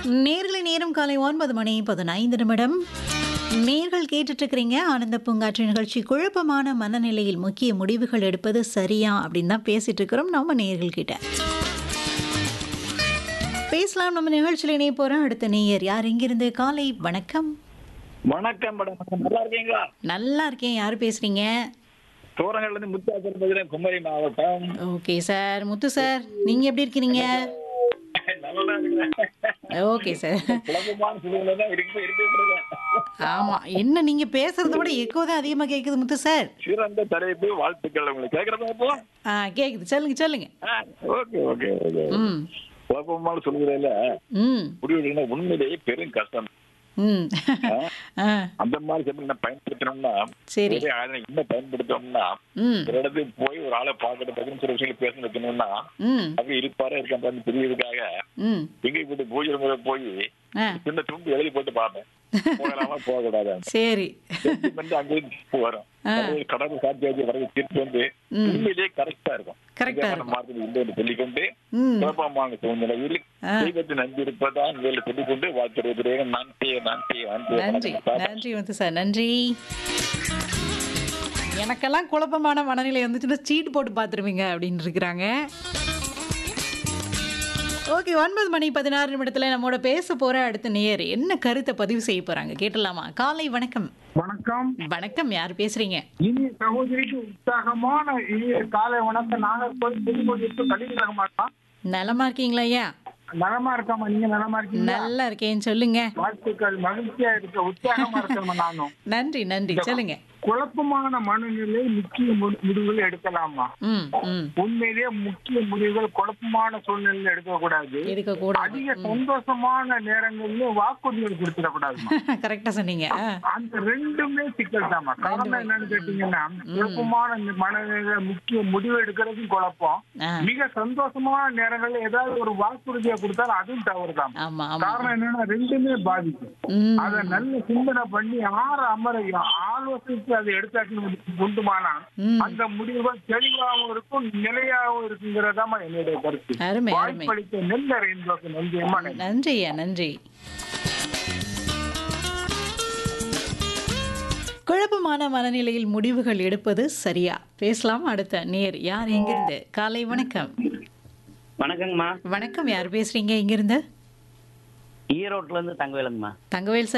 நேர்களை நேரம் காலை ஒன்பது மணி பதினைந்து நிமிடம் நேர்கள் கேட்டுட்டு இருக்கிறீங்க ஆனந்த பூங்காற்று நிகழ்ச்சி குழப்பமான மனநிலையில் முக்கிய முடிவுகள் எடுப்பது சரியா அப்படின்னு தான் பேசிட்டு இருக்கிறோம் நம்ம நேர்கள் கிட்ட பேசலாம் நம்ம நிகழ்ச்சியில் இணைய போறோம் அடுத்த நேயர் யார் இங்கிருந்து காலை வணக்கம் வணக்கம் மேடம் நல்லா இருக்கீங்களா நல்லா இருக்கேன் யார் பேசுறீங்க தோரங்கள்ல இருந்து முத்தாச்சல் பகுதியில் குமரி மாவட்டம் ஓகே சார் முத்து சார் நீங்க எப்படி இருக்கிறீங்க நல்லா இருக்கிறேன் ஓகே சார் குழப்பமான சூழ்நிலை தான் இருக்கு இருந்துட்டு இருக்கேன் ஆமா என்ன நீங்க பேசுறத விட எக்கோ தான் அதிகமா கேக்குது முத்து சார் சிறந்த தலைப்பு வாழ்த்துக்கள் உங்களுக்கு கேட்கறதா இப்போ ஆ கேக்குது சொல்லுங்க சொல்லுங்க ஓகே ஓகே ஓகே ம் குழப்பமான சூழ்நிலையில ம் முடிவு உண்மையிலேயே பெரும் கஷ்டம் ம் ஆ அந்த மாதிரி சமயம் நம்ம பயன்படுத்தணும்னா சரி ஒரே ஆளை இன்னும் பயன்படுத்தோம்னா ம் ஒரு இடத்துக்கு போய் ஒரு ஆளை பார்க்கணும் பதினஞ்சு சில விஷயங்கள் பேச வைக்கணும்னா ம் அப்படி இருப்பாரா இருக்கான்னு தெரியறதுக்காக ம் எங்க வீட்டு பூஜை முறை போய் ஆ சின்ன துண்டு எழுதி போட்டு பார்ப்பேன் போகலாமா போக கூடாது சரி வந்து அங்கேயும் வரும் ஆ. கடவுள் கடவுள் சாட்சியாச்சு வரது திருப்பி வந்து ம். உண்மையிலேயே கரெக்டா இருக்கும் Correct ஆ இதமான இருக்கும். மார்க்கம் இல்லை என்று சொல்லிக்கொண்டு ம் குழப்பமான சூழ்நிலையில் ஆ. தெய்வத்தை நம்பி இருப்பதான் வேலை சொல்லிக்கொண்டு வாழ்த்துறேன் நன்றி நன்றி நன்றி நன்றி வந்து சார் நன்றி எனக்கெல்லாம் குழப்பமான மனநிலை வந்துச்சுன்னா சீட் போட்டு பார்த்துருவீங்க அப்படின்னு இருக்கிறாங்க ஓகே ஒன்பது மணி பதினாறு நிமிடத்தில் நம்மோட பேச போற அடுத்த நேயர் என்ன கருத்தை பதிவு செய்ய போறாங்க கேட்டலாமா காலை வணக்கம் வணக்கம் வணக்கம் யார் பேசுறீங்க இனிய சகோதரிக்கு உற்சாகமான இனிய காலை வணக்கம் நாகர்கோவில் புதுக்கோட்டைக்கு கலிங்கராக மாட்டோம் நலமா இருக்கீங்களா ஐயா நலமா இருக்காமா நீங்க நலமா இருக்கீங்க நல்லா இருக்கேன்னு சொல்லுங்க வாழ்த்துக்கள் மகிழ்ச்சியா இருக்க உற்சாகமா இருக்கமா நானும் நன்றி நன்றி சொல்லுங்க குழப்பமான மனநிலை முக்கிய மு- முடிவுகள் எடுக்கலாமா ம் ம் உண்மையிலேயே முக்கிய முடிவுகள் குழப்பமான சூழ்நிலையில எடுக்க கூடாது இருக்க கூடாது அதிக சந்தோஷமான நேரங்கள்ல வாக்குறுதிகள் கொடுத்துடக்கூடாதுமா கரெக்டா சொன்னீங்க ஆ, அந்த ரெண்டுமே சிக்கல் தாமா காரணம் என்னன்னு கேட்டீங்கன்னா குழப்பமான இந்த மனநிலை முக்கிய முடிவு எடுக்கிறதும் குழப்பம் ஆ, மிக சந்தோஷமான நேரங்கள்ல ஏதாவது ஒரு வாக்குறுதியை கொடுத்தாலும் அதுவும் தவறுதான் ஆமா ஆமா காரணம் என்னன்னா ரெண்டுமே பாதிக்கும் ம் அத நல்ல சிந்தனை பண்ணி ஆற அமர ஆலோசித்து அதை எடுத்தாக்கி உண்டுமானா ம். அந்த முடிவுகள் தெளிவாகவும் இருக்கும் நிலையாகவும் இருக்குங்கிறதாமா என்னுடைய கருத்து அருமை அருமை வாய்ப்பளித்த நெல் அறிந்தோக்கு நன்றியம்மா நன்றி. நன்றி ஐயா நன்றி குழப்பமான மனநிலையில் முடிவுகள் எடுப்பது சரியா பேசலாம் அடுத்த நேர் யார் எங்கிருந்து காலை வணக்கம் வணக்கங்கம்மா வணக்கம் யார் பேசுறீங்க இங்கிருந்து ஈரோட்ல இருந்து தங்கவேலுங்கம்மா தங்கவேல் சார்